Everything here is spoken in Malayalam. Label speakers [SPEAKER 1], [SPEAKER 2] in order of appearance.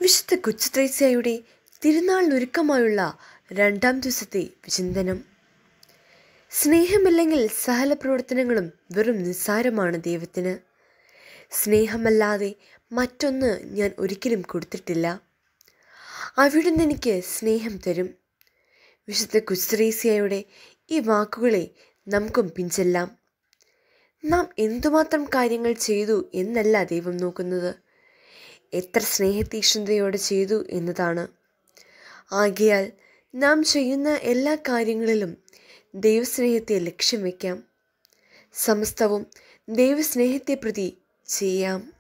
[SPEAKER 1] വിശുദ്ധ കൊച്ചുത്രേസ്യയുടെ തിരുനാളിനൊരുക്കമായുള്ള രണ്ടാം ദിവസത്തെ വിചിന്തനം സ്നേഹമില്ലെങ്കിൽ സകല പ്രവർത്തനങ്ങളും വെറും നിസ്സാരമാണ് ദൈവത്തിന് സ്നേഹമല്ലാതെ മറ്റൊന്ന് ഞാൻ ഒരിക്കലും കൊടുത്തിട്ടില്ല അവിടുന്ന് എനിക്ക് സ്നേഹം തരും വിശുദ്ധ കുസ്ത്രേസ്യയുടെ ഈ വാക്കുകളെ നമുക്കും പിഞ്ചെല്ലാം നാം എന്തുമാത്രം കാര്യങ്ങൾ ചെയ്തു എന്നല്ല ദൈവം നോക്കുന്നത് എത്ര സ്നേഹതീക്ഷ്ണതയോടെ ചെയ്തു എന്നതാണ് ആകയാൽ നാം ചെയ്യുന്ന എല്ലാ കാര്യങ്ങളിലും ദൈവസ്നേഹത്തെ ലക്ഷ്യം വയ്ക്കാം സമസ്തവും ദൈവസ്നേഹത്തെ പ്രതി ചെയ്യാം